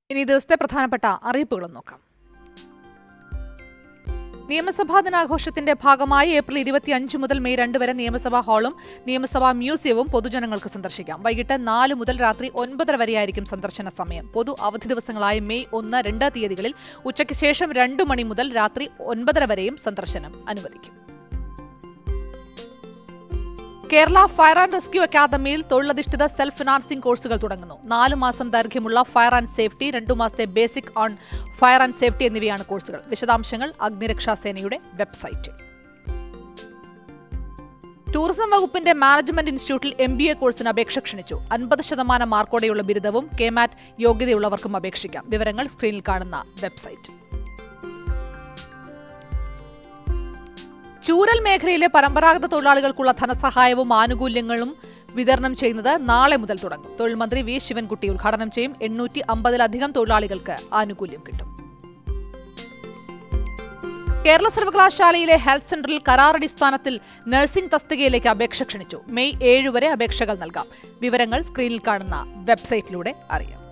ഇനി ഈ ദിവസത്തെ പ്രധാനപ്പെട്ട അറിയിപ്പുകളും നോക്കാം നിയമസഭാ ദിനാഘോഷത്തിന്റെ ഭാഗമായി ഏപ്രിൽ ഇരുപത്തിയഞ്ച് മുതൽ മെയ് രണ്ട് വരെ നിയമസഭാ ഹാളും നിയമസഭാ മ്യൂസിയവും പൊതുജനങ്ങൾക്ക് സന്ദർശിക്കാം വൈകിട്ട് നാല് മുതൽ രാത്രി ഒൻപതര വരെയായിരിക്കും സന്ദർശന സമയം പൊതു അവധി ദിവസങ്ങളായ മെയ് ഒന്ന് രണ്ട് തീയതികളിൽ ഉച്ചയ്ക്ക് ശേഷം രണ്ടു മണി മുതൽ രാത്രി ഒൻപതര വരെയും സന്ദർശനം അനുവദിക്കും കേരള ഫയർ ആൻഡ് റെസ്ക്യൂ അക്കാദമിയിൽ തൊഴിലധിഷ്ഠിത സെൽഫ് ഫിനാൻസിംഗ് കോഴ്സുകൾ തുടങ്ങുന്നു നാല് മാസം ദൈർഘ്യമുള്ള ഫയർ ആൻഡ് സേഫ്റ്റി രണ്ടു മാസത്തെ basic on fire and safety എന്നിവയാണ് കോഴ്സുകൾ വിശദാംശങ്ങൾ അഗ്നിരക്ഷാ സേനയുടെ വെബ്സൈറ്റിൽ ടൂറിസം വകുപ്പിന്റെ മാനേജ്മെന്റ് ഇൻസ്റ്റിറ്റ്യൂട്ടിൽ എം ബി എ കോഴ്സിന് അപേക്ഷ ക്ഷണിച്ചു അൻപത് ശതമാനം മാർക്കോടെയുള്ള ബിരുദവും കെ മാറ്റ് യോഗ്യതയുള്ളവർക്കും അപേക്ഷിക്കാം വിവരങ്ങൾ സ്ക്രീനിൽ കാണുന്ന വെബ്സൈറ്റ് ചൂരൽ മേഖലയിലെ പരമ്പരാഗത തൊഴിലാളികൾക്കുള്ള ധനസഹായവും ആനുകൂല്യങ്ങളും വിതരണം ചെയ്യുന്നത് നാളെ മുതൽ തുടങ്ങും തൊഴിൽ മന്ത്രി വി ശിവൻകുട്ടി ഉദ്ഘാടനം ചെയ്യും എണ്ണൂറ്റി അമ്പതിലധികം തൊഴിലാളികൾക്ക് ആനുകൂല്യം കിട്ടും കേരള സർവകലാശാലയിലെ ഹെൽത്ത് സെന്ററിൽ കരാറടിസ്ഥാനത്തിൽ നഴ്സിംഗ് തസ്തികയിലേക്ക് അപേക്ഷ ക്ഷണിച്ചു മെയ് ഏഴ് വരെ അപേക്ഷകൾ നൽകാം വിവരങ്ങൾ സ്ക്രീനിൽ കാണുന്ന വെബ്സൈറ്റിലൂടെ അറിയാം